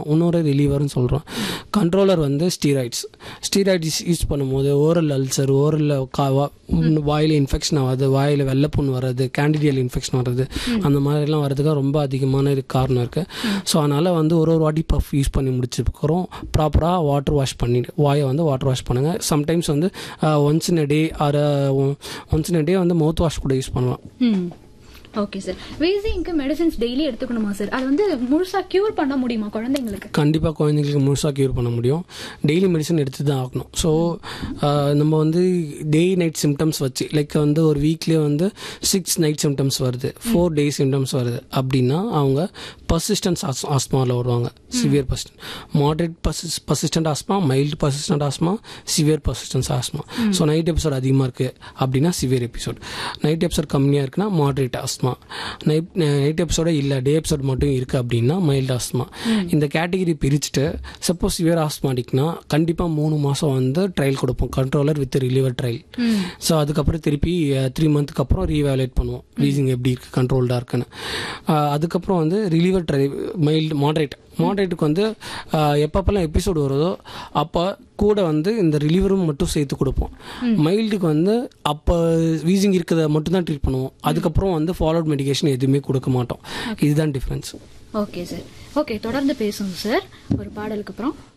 சொல்கிறோம் இன்னொரு ரிலீவர்னு சொல்கிறோம் கண்ட்ரோலர் வந்து ஸ்டீராய்ட்ஸ் ஸ்டீராய்ட்ஸ் யூஸ் பண்ணும்போது ஓரல் அல்சர் ஓரலில் கா வாயில் இன்ஃபெக்ஷன் ஆகாது வாயில் வெள்ளைப்புண் வர்றது கேண்டிடியல் இன்ஃபெக்ஷன் வர்றது அந்த மாதிரிலாம் வர்றதுக்கு ரொம்ப அதிகமான இது காரணம் இருக்குது ஸோ அதனால் வந்து ஒரு ஒரு வாட்டி பஃப் யூஸ் பண்ணி முடிச்சதுக்கப்புறம் ப்ராப்பராக வாட்டர் வாஷ் பண்ணிட்டு வாயை வந்து வாட்டர் வாஷ் பண்ணுங்கள் சம்டைம்ஸ் வந்து once in day or once in day வந்து மவுத் வாஷ் கூட யூஸ் பண்ணலாம் ம் ஓகே சார் வீசிங்க்கு மெடிசின்ஸ் டெய்லி எடுத்துக்கணுமா சார் அது வந்து முழுசா கியூர் பண்ண முடியுமா குழந்தைங்களுக்கு கண்டிப்பாக குழந்தைங்களுக்கு முழுசாக க்யூர் பண்ண முடியும் டெய்லி மெடிசன் எடுத்து தான் ஆகணும் ஸோ நம்ம வந்து டே நைட் சிம்டம்ஸ் வச்சு லைக் வந்து ஒரு வீக்லேயே வந்து சிக்ஸ் நைட் சிம்டம்ஸ் வருது ஃபோர் டே சிம்டம்ஸ் வருது அப்படின்னா அவங்க பர்சிஸ்டன்ஸ் ஆஸ்மாவில் வருவாங்க severe persistent moderate persis persistent asthma mild persistent asthma severe persistence asthma so night episode அதிகமாக இருக்குது அப்படின்னா சிவியர் எபிசோட் நைட் எபிசோட் கம்மியாக இருக்குன்னா மாடரேட் ஆஸ்மா நைட் நைட் எபிசோட இல்லை டே எபிசோட் மட்டும் இருக்குது அப்படின்னா மைல்டு ஆஸ்மா இந்த கேட்டகரி பிரிச்சுட்டு சப்போஸ் சிவியர் ஆஸ்மாட்டிக்னா கண்டிப்பாக மூணு மாதம் வந்து ட்ரையல் கொடுப்போம் controller with reliever trial so அதுக்கப்புறம் திருப்பி த்ரீ மந்த்துக்கு அப்புறம் ரீவேலேட் பண்ணுவோம் வீசிங் எப்படி இருக்குது கண்ட்ரோல்டாக இருக்குன்னு அஹ் அதுக்கப்புறம் வந்து ரிலீவர் ட்ரை மைல்டு மாடரேட் மாடரேட்டுக்கு வந்து அஹ் எப்பப்பெல்லாம் எபிசோடு வருதோ அப்போ கூட வந்து இந்த ரிலீவரும் மட்டும் சேர்த்து கொடுப்போம் மைல்டுக்கு வந்து அப்போ வீசிங் இருக்கிறத மட்டும் தான் ட்ரீட் பண்ணுவோம் அதுக்கப்புறம் வந்து ஃபாலோட் மெடிகேஷன் எதுவுமே கொடுக்க மாட்டோம் இதுதான் டிஃப்ரென்ஸ் ஓகே சார் ஓகே தொடர்ந்து பேசுவோம் சார் ஒரு பாடலுக்கு அப்புறம்